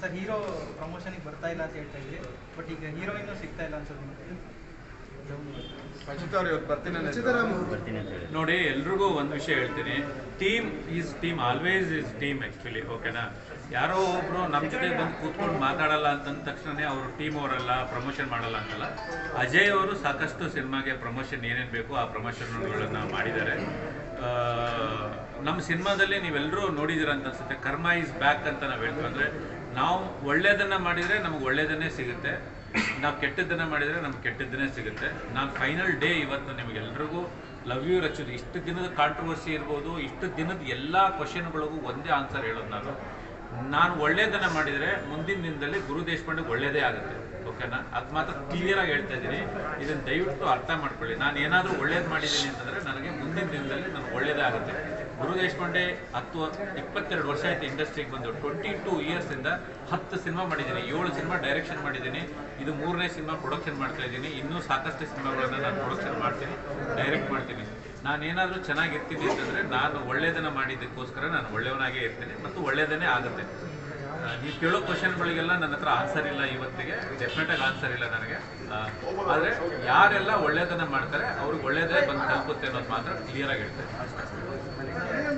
Sir hero ಪ್ರಮೋಷನ್ಗೆ ಬರ್ತಾ ಇಲ್ಲ ಅಂತ ಹೇಳ್ತಾ ಇದ್ರಿ ಬಟ್ ಈಗ ಹೀರೋಯಿನ್ ಸಿಗ್ತಾ ಇಲ್ಲ ಅನ್ಸುತ್ತೆ ರಚಿತಾ ಅವ್ರು ಇವತ್ತು ಬರ್ತೀನಿ ಅಂದಿದ್ರು. ಸಿದ್ದರಾಮ ಬರ್ತೀನಿ ಅಂತ ಹೇಳಿ ನೋಡಿ ಎಲ್ರಿಗೂ ಒಂದು ವಿಷಯ ಹೇಳ್ತೀನಿ team is team always is team actually ಓಕೆನಾ ಯಾರೋ ಒಬ್ರು ನಮ್ಮ ಜೊತೆ ಬಂದು ಕೂತ್ಕೊಂಡು ಮಾತಾಡಲ್ಲ ಅಂತಂದ ತಕ್ಷಣನೇ ಅವರು ಟೀಮ್ ಅವರಲ್ಲ ಪ್ರಮೋಷನ್ ಮಾಡಲ್ಲ ಅಂತಲ್ಲ ಅಜಯ್ ಅವರು ಸಾಕಷ್ಟು ಸಿನಿಮಾಗೆ ಪ್ರಮೋಷನ್ ಏನೇನು ಬೇಕು ಆ ಪ್ರಮೋಷನ್ಗಳನ್ನು ಮಾಡಿದ್ದಾರೆ ಆ, ನಮ್ಮ ಸಿನಿಮಾದಲ್ಲಿ ನೀವೆಲ್ಲರೂ ನೋಡಿದ್ದೀರ ಅಂತ ಅನ್ಸುತ್ತೆ ಕರ್ಮ ಈಸ್ ಬ್ಯಾಕ್ ಅಂತ ನಾವು ಹೇಳ್ತೀವಿ ಅಂದರೆ ನಾವು ಒಳ್ಳೇದನ್ನು ಮಾಡಿದರೆ ನಮಗೆ ಒಳ್ಳೇದನ್ನೇ ಸಿಗುತ್ತೆ ನಾವು ಕೆಟ್ಟದ್ದನ್ನ ಮಾಡಿದರೆ ನಮ್ಗೆ ಕೆಟ್ಟದ್ದನ್ನೇ ಸಿಗುತ್ತೆ ನಾನು ಫೈನಲ್ ಡೇ ಇವತ್ತು ನಿಮಗೆಲ್ರಿಗೂ ಲವ್ ಯು ರಚ್ಚೋದು ಇಷ್ಟು ದಿನದ ಕಾಂಟ್ರವರ್ಸಿ ಇರ್ಬೋದು ಇಷ್ಟು ದಿನದ ಎಲ್ಲ ಕ್ವಶನ್ಗಳಿಗೂ ಒಂದೇ ಆನ್ಸರ್ ಹೇಳೋದು ನಾನು ನಾನು ಒಳ್ಳೇದನ್ನ ಮಾಡಿದರೆ ಮುಂದಿನ ದಿನದಲ್ಲಿ ಗುರು ದೇಶಪಾಂಡೆ ಒಳ್ಳೇದೇ ಆಗುತ್ತೆ ಓಕೆನಾ ಅದು ಮಾತ್ರ ಕ್ಲಿಯರ್ ಆಗಿ ಹೇಳ್ತಾ ಇದ್ದೀನಿ ಇದನ್ನು ದಯವಿಟ್ಟು ಅರ್ಥ ಮಾಡ್ಕೊಳ್ಳಿ ನಾನು ಏನಾದರೂ ಒಳ್ಳೇದು ಮಾಡಿದ್ದೀನಿ ಅಂತಂದರೆ ನನಗೆ ಮುಂದಿನ ದಿನದಲ್ಲಿ ನನಗೆ ಒಳ್ಳೇದೇ ಆಗುತ್ತೆ ಗುರು ದೇಶಪಾಂಡೆ ಹತ್ತು ಇಪ್ಪತ್ತೆರಡು ವರ್ಷ ಆಯ್ತು ಇಂಡಸ್ಟ್ರಿಗೆ ಬಂದು ಟ್ವೆಂಟಿ ಟೂ ಇಯರ್ಸಿಂದ ಹತ್ತು ಸಿನಿಮಾ ಮಾಡಿದ್ದೀನಿ ಏಳು ಸಿನಿಮಾ ಡೈರೆಕ್ಷನ್ ಮಾಡಿದ್ದೀನಿ ಇದು ಮೂರನೇ ಸಿನಿಮಾ ಪ್ರೊಡಕ್ಷನ್ ಮಾಡ್ತಾ ಇದ್ದೀನಿ ಇನ್ನೂ ಸಾಕಷ್ಟು ಸಿನಿಮಾಗಳನ್ನು ನಾನು ಪ್ರೊಡಕ್ಷನ್ ಮಾಡ್ತೀನಿ ಡೈರೆಕ್ಟ್ ಮಾಡ್ತೀನಿ ನಾನು ಏನಾದರೂ ಚೆನ್ನಾಗಿರ್ತೀನಿ ಅಂತಂದರೆ ನಾನು ಒಳ್ಳೆಯದನ್ನು ಮಾಡಿದ್ದಕ್ಕೋಸ್ಕರ ನಾನು ಒಳ್ಳೆಯವನಾಗೇ ಇರ್ತೀನಿ ಮತ್ತು ಒಳ್ಳೆಯದನ್ನೇ ಆಗುತ್ತೆ ಆ, ನೀವು ಕೇಳೋ ಕ್ವಶನ್ಗಳಿಗೆಲ್ಲ ನನ್ನ ಹತ್ರ ಆನ್ಸರ್ ಇಲ್ಲ ಇವತ್ತಿಗೆ ಡೆಫಿನೆಟಾಗಿ ಆನ್ಸರ್ ಇಲ್ಲ ನನಗೆ ಆದರೆ ಯಾರೆಲ್ಲ ಒಳ್ಳೆಯದನ್ನು ಮಾಡ್ತಾರೆ ಅವ್ರಿಗೆ ಒಳ್ಳೆಯದೇ ಬಂದು ತಲುಪುತ್ತೆ ಅನ್ನೋದು ಮಾತ್ರ ಕ್ಲಿಯರಾಗಿ ಹೇಳ್ತೇನೆ